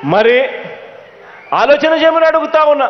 మరి ఆలోచన చేయమని అడుగుతా ఉన్నా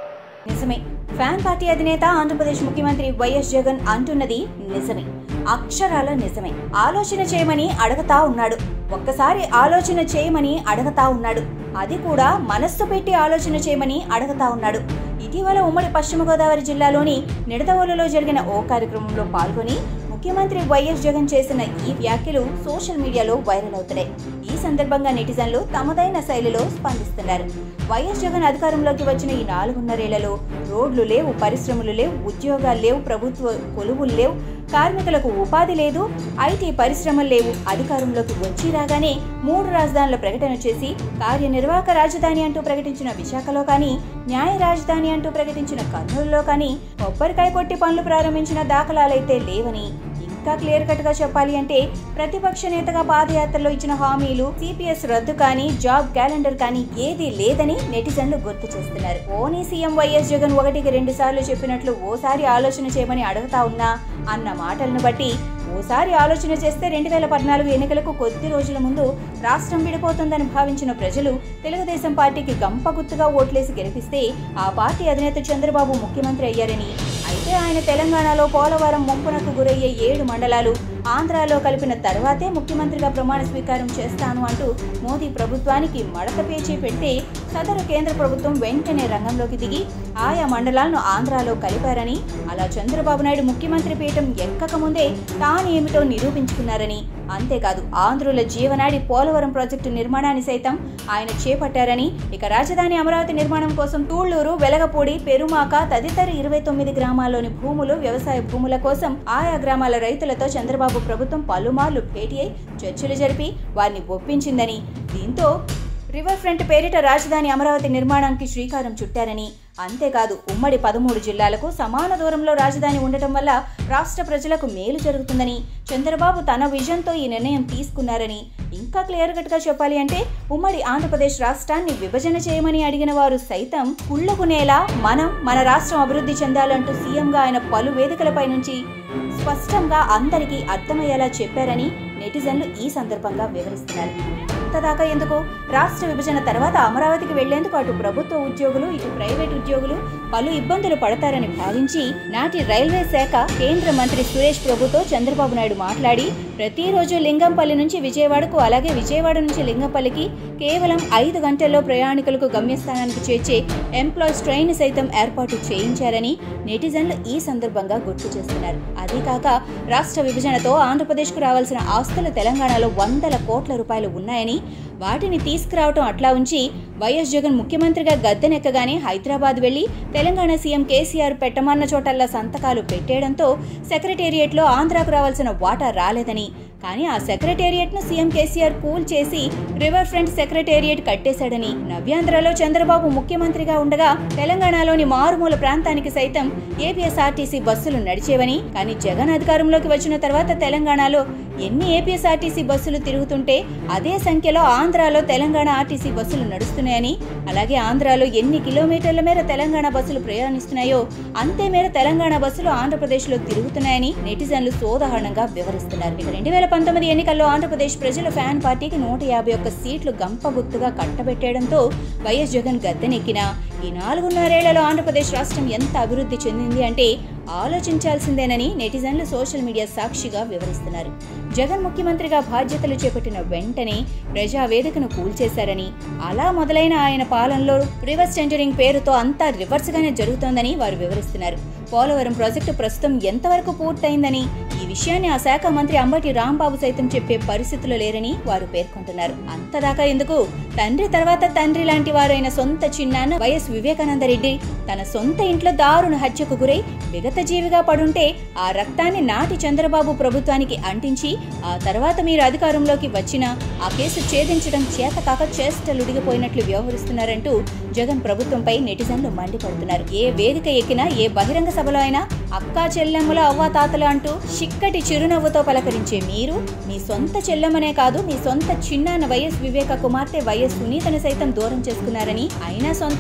నిజమే ఫ్యాన్ పార్టీ అధినేత ఆంధ్రప్రదేశ్ ముఖ్యమంత్రి వైఎస్ జగన్ అంటున్నది నిజమే అక్షరాల నిజమే ఆలోచన చేయమని అడగతా ఉన్నాడు ఒక్కసారి ఆలోచన చేయమని అడగతా ఉన్నాడు అది కూడా మనస్సు పెట్టి ఆలోచన చేయమని అడగతా ఉన్నాడు ఇటీవల ఉమ్మడి పశ్చిమ గోదావరి జిల్లాలోని నిడదవోలులో జరిగిన ఓ కార్యక్రమంలో పాల్గొని ముఖ్యమంత్రి వైఎస్ జగన్ చేసిన ఈ వ్యాఖ్యలు సోషల్ మీడియాలో వైరల్ అవుతున్నాయి ఈ సందర్భంగా నెటిజన్లు తమదైన శైలిలో స్పందిస్తున్నారు వైఎస్ జగన్ అధికారంలోకి వచ్చిన ఈ నాలుగున్నరేళ్లలో రోడ్లు లేవు పరిశ్రమలు లేవు ఉద్యోగాలు లేవు ప్రభుత్వ కొలువులు లేవు కార్మికులకు ఉపాధి లేదు ఐటీ పరిశ్రమలు లేవు అధికారంలోకి వచ్చి రాగానే మూడు రాజధానుల ప్రకటన చేసి కార్యనిర్వాహక రాజధాని అంటూ ప్రకటించిన విశాఖలో కానీ న్యాయ రాజధాని అంటూ ప్రకటించిన కర్నూలులో కానీ కొబ్బరికాయ కొట్టి పనులు ప్రారంభించిన దాఖలాలైతే లేవని ఇంకా క్లియర్ కట్ గా చెప్పాలి అంటే ప్రతిపక్ష నేతగా పాదయాత్రలో ఇచ్చిన హామీలు సిపిఎస్ రద్దు కానీ జాబ్ క్యాలెండర్ కానీ ఏదీ లేదని నెటిజన్లు గుర్తు చేస్తున్నారు ఓనీ సీఎం వైఎస్ జగన్ ఒకటికి రెండు సార్లు చెప్పినట్లు ఓసారి ఆలోచన చేయమని అడుగుతా ఉన్నా అన్న మాటలను బట్టి ఓసారి ఆలోచన చేస్తే రెండు వేల పద్నాలుగు ఎన్నికలకు కొద్ది రోజుల ముందు రాష్ట్రం విడిపోతుందని భావించిన ప్రజలు తెలుగుదేశం పార్టీకి గంప గుర్తుగా ఓట్లేసి గెలిపిస్తే ఆ పార్టీ అధినేత చంద్రబాబు ముఖ్యమంత్రి అయ్యారని అయితే ఆయన తెలంగాణలో పోలవరం ముంపునకు గురయ్యే ఏడు మండలాలు ఆంధ్రాలో కలిపిన తర్వాతే ముఖ్యమంత్రిగా ప్రమాణ స్వీకారం చేస్తాను అంటూ మోదీ ప్రభుత్వానికి మడత పేచీ పెడితే సదరు కేంద్ర ప్రభుత్వం వెంటనే రంగంలోకి దిగి ఆయా మండలాలను ఆంధ్రాలో కలిపారని అలా చంద్రబాబు నాయుడు ముఖ్యమంత్రి పీఠం ఎక్కకముందే తాను ఏమిటో నిరూపించుకున్నారని అంతేకాదు ఆంధ్రుల జీవనాడి పోలవరం ప్రాజెక్టు నిర్మాణాన్ని సైతం ఆయన చేపట్టారని ఇక రాజధాని అమరావతి నిర్మాణం కోసం తూళ్లూరు వెలగపూడి పెరుమాక తదితర ఇరవై తొమ్మిది గ్రామాల్లోని భూములు వ్యవసాయ భూముల కోసం ఆయా గ్రామాల రైతులతో చంద్రబాబు ప్రభుత్వం పలుమార్లు భేటీ అయి చర్చలు జరిపి వారిని ఒప్పించిందని దీంతో రివర్ ఫ్రంట్ పేరిట రాజధాని అమరావతి నిర్మాణానికి శ్రీకారం చుట్టారని అంతేకాదు ఉమ్మడి పదమూడు జిల్లాలకు సమాన దూరంలో రాజధాని ఉండటం వల్ల రాష్ట్ర ప్రజలకు మేలు జరుగుతుందని చంద్రబాబు తన విజన్తో ఈ నిర్ణయం తీసుకున్నారని ఇంకా క్లియర్ కట్ గా చెప్పాలి అంటే ఉమ్మడి ఆంధ్రప్రదేశ్ రాష్ట్రాన్ని విభజన చేయమని అడిగిన వారు సైతం కుళ్ళకునేలా మనం మన రాష్ట్రం అభివృద్ధి చెందాలంటూ సీఎంగా ఆయన పలు వేదికలపై నుంచి స్పష్టంగా అందరికీ అర్థమయ్యేలా చెప్పారని నెటిజన్లు ఈ సందర్భంగా వివరిస్తున్నారు అంతదాకా ఎందుకు రాష్ట్ర విభజన తర్వాత అమరావతికి వెళ్లేందుకు అటు ప్రభుత్వ ఉద్యోగులు ఇటు ప్రైవేట్ ఉద్యోగులు పలు ఇబ్బందులు పడతారని భావించి నాటి రైల్వే శాఖ కేంద్ర మంత్రి సురేష్ ప్రభుతో చంద్రబాబు నాయుడు మాట్లాడి ప్రతిరోజు లింగంపల్లి నుంచి విజయవాడకు అలాగే విజయవాడ నుంచి లింగంపల్లికి కేవలం ఐదు గంటల్లో ప్రయాణికులకు గమ్యస్థానానికి చేర్చే ఎంప్లాయీస్ ట్రైన్ సైతం ఏర్పాటు చేయించారని నెటిజన్లు ఈ సందర్భంగా గుర్తు చేస్తున్నారు అదే కాక రాష్ట్ర విభజనతో ఆంధ్రప్రదేశ్కు రావాల్సిన ఆస్తులు తెలంగాణలో వందల కోట్ల రూపాయలు ఉన్నాయని వాటిని తీసుకురావటం అట్లా ఉంచి వైఎస్ జగన్ ముఖ్యమంత్రిగా గద్దెనెక్కగానే హైదరాబాద్ వెళ్లి తెలంగాణ సీఎం కేసీఆర్ పెట్టమన్న చోటల్లా సంతకాలు పెట్టేయడంతో సెక్రటేరియట్లో ఆంధ్రాకు రావాల్సిన వాటా రాలేదని కానీ ఆ సెక్రటేరియట్ ను సీఎం కేసీఆర్ కూల్ చేసి రివర్ ఫ్రంట్ సెక్రటేరియట్ కట్టేశాడని నవ్యాంధ్రలో చంద్రబాబు ముఖ్యమంత్రిగా ఉండగా తెలంగాణలోని మారుమూల ప్రాంతానికి సైతం ఏపీఎస్ఆర్టీసీ బస్సులు నడిచేవని కానీ జగన్ అధికారంలోకి వచ్చిన తర్వాత తెలంగాణలో ఎన్ని ఏపీఎస్ఆర్టీసీ బస్సులు తిరుగుతుంటే అదే సంఖ్యలో ఆంధ్రాలో తెలంగాణ ఆర్టీసీ బస్సులు నడుస్తున్నాయని అలాగే ఆంధ్రాలో ఎన్ని కిలోమీటర్ల మేర తెలంగాణ బస్సులు ప్రయాణిస్తున్నాయో అంతే మేర తెలంగాణ బస్సులు ఆంధ్రప్రదేశ్లో తిరుగుతున్నాయని నెటిజన్లు సోదాహరణంగా వివరిస్తున్నారు ఇక రెండు వేల పంతొమ్మిది ఎన్నికల్లో ఆంధ్రప్రదేశ్ ప్రజల ఫ్యాన్ పార్టీకి నూట యాభై ఒక్క సీట్లు గంప గుర్తుగా కట్టబెట్టేయడంతో వైఎస్ జగన్ గద్దెనెక్కిన ఈ నాలుగున్నరేళ్లలో ఆంధ్రప్రదేశ్ రాష్ట్రం ఎంత అభివృద్ధి చెందింది అంటే ఆలోచించాల్సిందేనని నెటిజన్లు సోషల్ మీడియా సాక్షిగా వివరిస్తున్నారు జగన్ ముఖ్యమంత్రిగా బాధ్యతలు చేపట్టిన వెంటనే ప్రజావేదికను కూల్చేశారని అలా మొదలైన ఆయన పాలనలో రివర్స్ టెండరింగ్ పేరుతో అంతా రివర్స్ గానే జరుగుతోందని వారు వివరిస్తున్నారు పోలవరం ప్రాజెక్టు ప్రస్తుతం ఎంతవరకు పూర్తయిందని ఈ విషయాన్ని ఆ శాఖ మంత్రి అంబటి రాంబాబు సైతం చెప్పే పరిస్థితులు లేరని వారు పేర్కొంటున్నారు అంతదాకా ఎందుకు తండ్రి తర్వాత తండ్రి లాంటి వారైన సొంత చిన్నాన్న వైఎస్ వివేకానంద రెడ్డి తన సొంత ఇంట్లో దారుణ హత్యకు గురై విగతజీవిగా పడుంటే ఆ రక్తాన్ని నాటి చంద్రబాబు ప్రభుత్వానికి అంటించి ఆ తర్వాత మీరు అధికారంలోకి వచ్చినా ఆ కేసు ఛేదించడం చేతకాక చేష్టలుడిగిపోయినట్లు వ్యవహరిస్తున్నారంటూ జగన్ ప్రభుత్వంపై నెటిజన్లు మండిపడుతున్నారు ఏ వేదిక ఎక్కినా ఏ బహిరంగ సభలో అయినా అక్కా చెల్లెమ్మల అవ్వాతాతలు అంటూ చిక్కటి చిరునవ్వుతో పలకరించే మీరు మీ సొంత చెల్లెమ్మనే కాదు మీ సొంత చిన్నాన్న వైఎస్ వివేక కుమార్తె వైఎస్ సునీతను సైతం దూరం చేసుకున్నారని అయినా సొంత వాళ్లను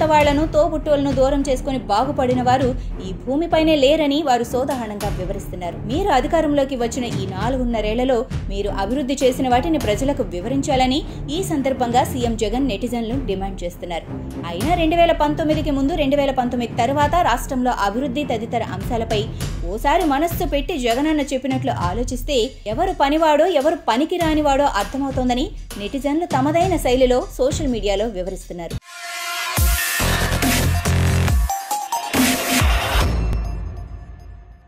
తోబుట్టువులను దూరం చేసుకుని బాగుపడిన వారు ఈ భూమిపైనే లేరని వారు సోదాహరణంగా వివరిస్తున్నారు మీరు అధికారంలోకి వచ్చిన ఈ నాలుగున్నరేళ్లలో మీరు అభివృద్ధి చేసిన వాటిని ప్రజలకు వివరించాలని ఈ సందర్భంగా సీఎం జగన్ నెటిజన్లు డిమాండ్ చేస్తున్నారు అయినా రెండు వేల పంతొమ్మిదికి ముందు రెండు వేల పంతొమ్మిది తర్వాత రాష్ట్రంలో అభివృద్ధి తదితర అంశాలపై ఓసారి మనస్సు పెట్టి జగనన్న చెప్పినట్లు ఆలోచిస్తే ఎవరు పనివాడో ఎవరు పనికి రానివాడో అర్థమవుతోందని నెటిజన్లు తమదైన శైలిలో సోషల్ మీడియాలో వివరిస్తున్నారు